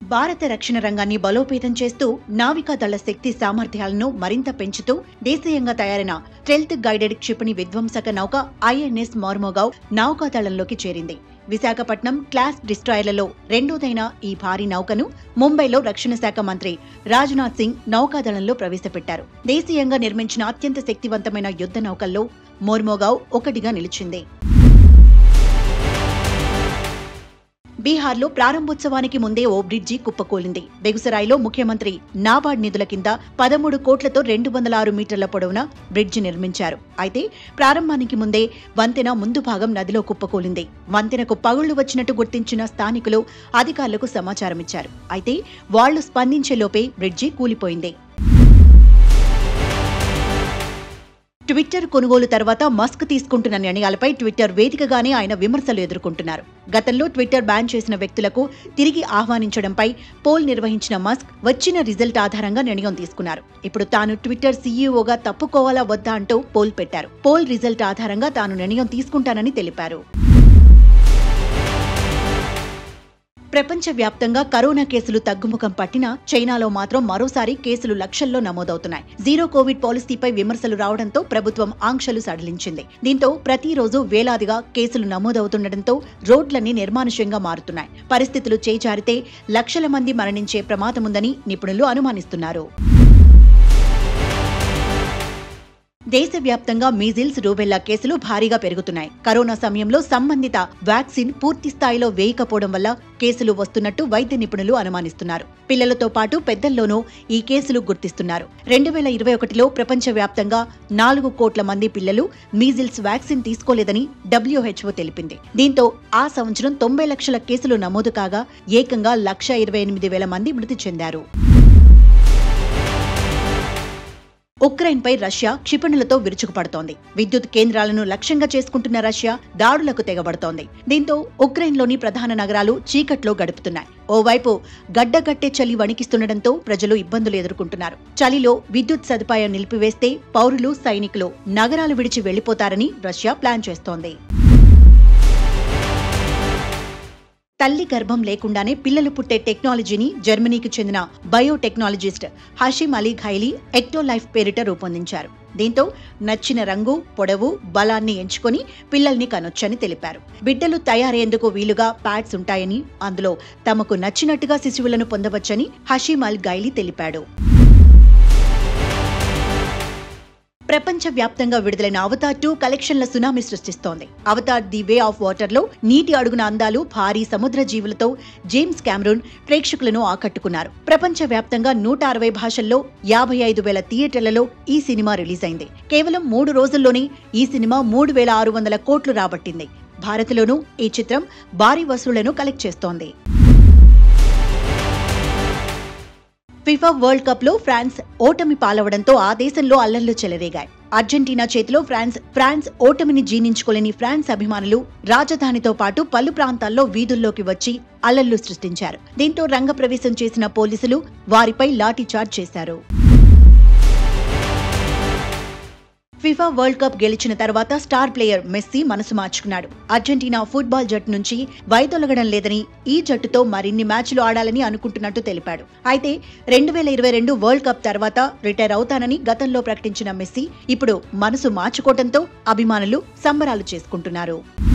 భారత రక్షణ రంగాన్ని బలోపేతం చేస్తూ నావికాదళ శక్తి సామర్థ్యాలను మరింత పెంచుతూ దేశీయంగా తయారైన స్టెల్త్ గైడెడ్ క్షిపణి విధ్వంసక నౌక ఐఎన్ఎస్ మార్మోగావ్ నౌకాదళంలోకి చేరింది విశాఖపట్నం క్లాస్ డిస్ట్రాయర్లలో రెండోదైన ఈ భారీ నౌకను ముంబైలో రక్షణ శాఖ మంత్రి రాజ్నాథ్ సింగ్ నౌకాదళంలో ప్రవేశపెట్టారు దేశీయంగా నిర్మించిన అత్యంత శక్తివంతమైన యుద్ధ నౌకల్లో మోర్మోగావ్ ఒకటిగా నిలిచింది బీహార్లో ప్రారంభోత్సవానికి ముందే ఓ బ్రిడ్జి కుప్పకూలింది బెగుసరాయిలో ముఖ్యమంత్రి నాబార్డ్ నిధుల కింద పదమూడు కోట్లతో రెండు వందల ఆరు మీటర్ల పొడవున బ్రిడ్జి నిర్మించారు అయితే ప్రారంభానికి ముందే వంతెన ముందు భాగం నదిలో కుప్పకూలింది వంతెనకు పగుళ్లు వచ్చినట్టు గుర్తించిన స్థానికులు అధికారులకు సమాచారం ఇచ్చారు అయితే వాళ్లు స్పందించే లోపే బ్రిడ్జి కూలిపోయింది ట్విట్టర్ కొనుగోలు తర్వాత మస్క్ తీసుకుంటున్న నిర్ణయాలపై ట్విట్టర్ వేదికగానే ఆయన విమర్శలు ఎదుర్కొంటున్నారు గతంలో ట్విట్టర్ బ్యాన్ చేసిన వ్యక్తులకు తిరిగి ఆహ్వానించడంపై పోల్ నిర్వహించిన మస్క్ వచ్చిన రిజల్ట్ ఆధారంగా నిర్ణయం తీసుకున్నారు ఇప్పుడు తాను ట్విట్టర్ సీఈఓగా తప్పుకోవాలా వద్దా అంటూ పోల్ పెట్టారు పోల్ రిజల్ట్ ఆధారంగా తాను నిర్ణయం తీసుకుంటానని తెలిపారు ప్రపంచవ్యాప్తంగా కరోనా కేసులు తగ్గుముఖం పట్టినా చైనాలో మాత్రం మరోసారి కేసులు లక్షల్లో నమోదవుతున్నాయి జీరో కోవిడ్ పాలసీపై విమర్శలు రావడంతో ప్రభుత్వం ఆంక్షలు సడలించింది దీంతో ప్రతిరోజు వేలాదిగా కేసులు నమోదవుతుండటంతో రోడ్లన్నీ నిర్మానుష్యంగా మారుతున్నాయి పరిస్థితులు చేజారితే లక్షల మంది మరణించే ప్రమాదముందని నిపుణులు అనుమానిస్తున్నారు దేశవ్యాప్తంగా మీజిల్స్ రూబెల్లా కేసులు భారీగా పెరుగుతున్నాయి కరోనా సమయంలో సంబంధిత వ్యాక్సిన్ పూర్తి స్థాయిలో వేయకపోవడం వల్ల కేసులు వస్తున్నట్టు వైద్య నిపుణులు అనుమానిస్తున్నారు పిల్లలతో పాటు పెద్దల్లోనూ ఈ కేసులు గుర్తిస్తున్నారు రెండు వేల ఇరవై ఒకటిలో ప్రపంచవ్యాప్తంగా నాలుగు కోట్ల మంది పిల్లలు మీజిల్స్ వ్యాక్సిన్ తీసుకోలేదని డబ్ల్యూహెచ్ఓ తెలిపింది దీంతో ఆ సంవత్సరం తొంభై లక్షల కేసులు నమోదు కాగా ఏకంగా లక్ష ఇరవై ఎనిమిది వేల మంది మృతి చెందారు ఉక్రెయిన్పై రష్యా క్షిపణులతో విరుచుకుపడుతోంది విద్యుత్ కేంద్రాలను లక్ష్యంగా చేసుకుంటున్న రష్యా దాడులకు తెగబడుతోంది దీంతో ఉక్రెయిన్లోని ప్రధాన నగరాలు చీకట్లో గడుపుతున్నాయి ఓవైపు గడ్డగట్టే చలి వణికిస్తుండటంతో ప్రజలు ఇబ్బందులు ఎదుర్కొంటున్నారు చలిలో విద్యుత్ సదుపాయం నిలిపివేస్తే పౌరులు సైనికులు నగరాలు విడిచి వెళ్లిపోతారని రష్యా ప్లాన్ చేస్తోంది తల్లి గర్భం లేకుండానే పిల్లలు పుట్టే టెక్నాలజీని జర్మనీకి చెందిన biotechnologist Hashem Ali Ghaili EctoLife పేరిట రూపొందించారు దీంతో నచ్చిన రంగు పొడవు బలాన్ని ఎంచుకొని పిల్లల్ని కనొచ్చని తెలిపారు బిడ్డలు తయారయ్యేందుకు వీలుగా ప్యాడ్స్ ఉంటాయని అందులో తమకు నచ్చినట్టుగా శిశువులను పొందవచ్చని హషీం అల్ గైలీ తెలిపాడు ప్రపంచవ్యాప్తంగా విడుదలైన అవతార్ టూ కలెక్షన్ల సునామీ సృష్టిస్తోంది Avatar the way of water లో నీటి అడుగున అందాలు భారీ సముద్ర జీవులతో జేమ్స్ కెమెరూన్ ప్రేక్షకులను ఆకట్టుకున్నారు ప్రపంచవ్యాప్తంగా నూట అరవై భాషల్లో యాభై ఐదు వేల థియేటర్లలో ఈ సినిమా రిలీజ్ అయింది కేవలం మూడు రోజుల్లోనే ఈ సినిమా మూడు వేల ఆరు వందల కోట్లు రాబట్టింది భారత్లోనూ ఈ చిత్రం భారీ వసూళ్లను కలెక్ట్ చేస్తోంది ఫిఫా వరల్డ్ కప్ లో ఫ్రాన్స్ ఓటమి పాలవడంతో ఆ దేశంలో అల్లర్లు చెలరేగాయి అర్జెంటీనా చేతిలో ఫ్రాన్స్ ఫ్రాన్స్ ఓటమిని జీర్ణించుకోలేని ఫ్రాన్స్ అభిమానులు రాజధానితో పాటు పలు ప్రాంతాల్లో వీధుల్లోకి వచ్చి అల్లర్లు సృష్టించారు దీంతో రంగప్రవేశం చేసిన పోలీసులు వారిపై లాఠీచార్జ్ చేశారు ఫిఫా వరల్డ్ కప్ గెలిచిన తర్వాత స్టార్ ప్లేయర్ మెస్సీ మనసు మార్చుకున్నాడు అర్జెంటీనా ఫుట్బాల్ జట్టు నుంచి వైదొలగడం లేదని ఈ జట్టుతో మరిన్ని మ్యాచ్లు ఆడాలని అనుకుంటున్నట్టు తెలిపాడు అయితే రెండు వేల ఇరవై రెండు వరల్డ్ కప్ తర్వాత రిటైర్ అవుతానని గతంలో ప్రకటించిన మెస్సీ ఇప్పుడు మనసు మార్చుకోవడంతో అభిమానులు సంబరాలు చేసుకుంటున్నారు